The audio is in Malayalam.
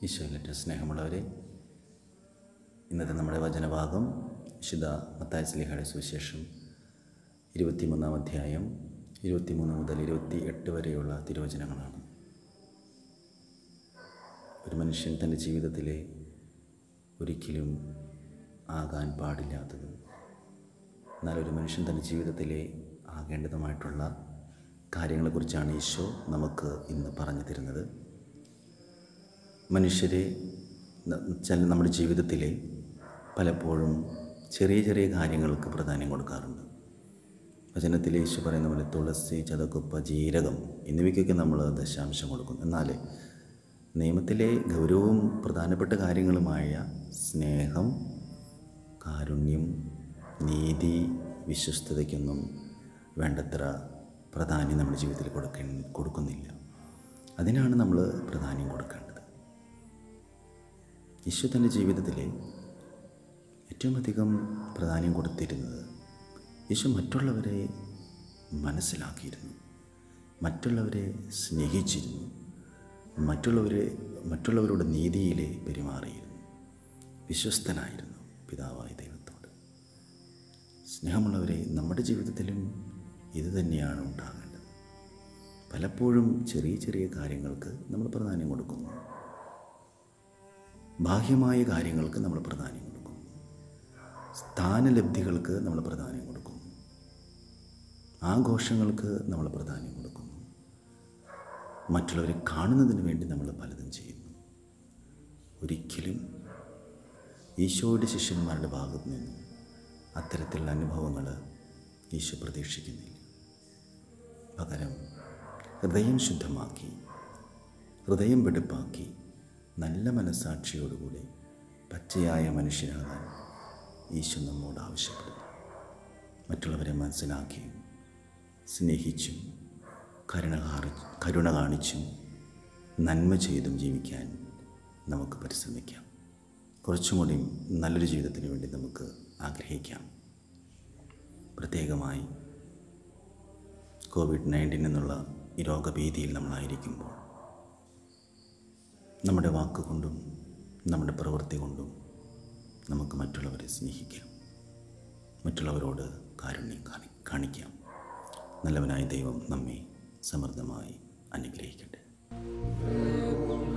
ഈശോയിലേറ്റ സ്നേഹമുള്ളവരെ ഇന്നത്തെ നമ്മുടെ വചനഭാഗം വിശുദ്ധ മത്തായ സ്ലിഹയുടെ സുവിശേഷം ഇരുപത്തിമൂന്നാം അധ്യായം ഇരുപത്തിമൂന്ന് മുതൽ ഇരുപത്തി എട്ട് വരെയുള്ള തിരുവചനങ്ങളാണ് ഒരു മനുഷ്യൻ തൻ്റെ ജീവിതത്തിലെ ഒരിക്കലും ആകാൻ പാടില്ലാത്തതും എന്നാൽ ഒരു മനുഷ്യൻ തൻ്റെ ജീവിതത്തിലെ ആകേണ്ടതുമായിട്ടുള്ള കാര്യങ്ങളെക്കുറിച്ചാണ് ഈശോ നമുക്ക് ഇന്ന് പറഞ്ഞു തരുന്നത് മനുഷ്യരെ ന- ചില നമ്മുടെ ജീവിതത്തിലെ പലപ്പോഴും ചെറിയ ചെറിയ കാര്യങ്ങൾക്ക് പ്രാധാന്യം കൊടുക്കാറുണ്ട് വചനത്തിൽ യേശു പറയുന്ന പോലെ തുളസി ചതക്കുപ്പ ജീരകം എന്നിവയ്ക്കൊക്കെ നമ്മൾ ദശാംശം കൊടുക്കും എന്നാൽ നിയമത്തിലെ ഗൗരവവും പ്രധാനപ്പെട്ട കാര്യങ്ങളുമായ സ്നേഹം കാരുണ്യം നീതി വിശ്വസ്തതയ്ക്കൊന്നും വേണ്ടത്ര പ്രാധാന്യം നമ്മുടെ ജീവിതത്തിൽ കൊടുക്ക കൊടുക്കുന്നില്ല അതിനാണ് നമ്മൾ പ്രാധാന്യം കൊടുക്കേണ്ടത് ഈശോ തൻ്റെ ജീവിതത്തിലെ ഏറ്റവും അധികം പ്രാധാന്യം കൊടുത്തിരുന്നത് ഈശോ മറ്റുള്ളവരെ മനസ്സിലാക്കിയിരുന്നു മറ്റുള്ളവരെ സ്നേഹിച്ചിരുന്നു മറ്റുള്ളവരെ മറ്റുള്ളവരുടെ നീതിയിലെ പെരുമാറിയിരുന്നു വിശ്വസ്തനായിരുന്നു പിതാവായ ദൈവത്തോട് സ്നേഹമുള്ളവരെ നമ്മുടെ ജീവിതത്തിലും ഇത് തന്നെയാണ് ഉണ്ടാകേണ്ടത് പലപ്പോഴും ചെറിയ ചെറിയ കാര്യങ്ങൾക്ക് നമ്മൾ പ്രാധാന്യം കൊടുക്കുന്നു ബാഹ്യമായ കാര്യങ്ങൾക്ക് നമ്മൾ പ്രാധാന്യം കൊടുക്കുന്നു സ്ഥാനലബ്ധികൾക്ക് നമ്മൾ പ്രാധാന്യം കൊടുക്കുന്നു ആഘോഷങ്ങൾക്ക് നമ്മൾ പ്രാധാന്യം കൊടുക്കുന്നു മറ്റുള്ളവരെ കാണുന്നതിന് വേണ്ടി നമ്മൾ പലതും ചെയ്യുന്നു ഒരിക്കലും ഈശോയുടെ ശിഷ്യന്മാരുടെ ഭാഗത്തു നിന്നും അത്തരത്തിലുള്ള അനുഭവങ്ങൾ ഈശോ പ്രതീക്ഷിക്കുന്നില്ല പകരം ഹൃദയം ശുദ്ധമാക്കി ഹൃദയം വെടുപ്പാക്കി നല്ല മനസാക്ഷിയോടുകൂടി പച്ചയായ മനുഷ്യനാകാൻ ഈശോ നമ്മോട് ആവശ്യപ്പെടുന്നു മറ്റുള്ളവരെ മനസ്സിലാക്കിയും സ്നേഹിച്ചും കരുണ കാറി കരുണ കാണിച്ചും നന്മ ചെയ്തും ജീവിക്കാൻ നമുക്ക് പരിശ്രമിക്കാം കുറച്ചും കൂടി നല്ലൊരു ജീവിതത്തിന് വേണ്ടി നമുക്ക് ആഗ്രഹിക്കാം പ്രത്യേകമായി കോവിഡ് നയൻറ്റീൻ എന്നുള്ള ഈ രോഗഭീതിയിൽ നമ്മളായിരിക്കുമ്പോൾ നമ്മുടെ വാക്കുകൊണ്ടും നമ്മുടെ പ്രവൃത്തി കൊണ്ടും നമുക്ക് മറ്റുള്ളവരെ സ്നേഹിക്കാം മറ്റുള്ളവരോട് കാരുണ്യം കാണി കാണിക്കാം നല്ലവനായ ദൈവം നമ്മെ സമൃദ്ധമായി അനുഗ്രഹിക്കട്ടെ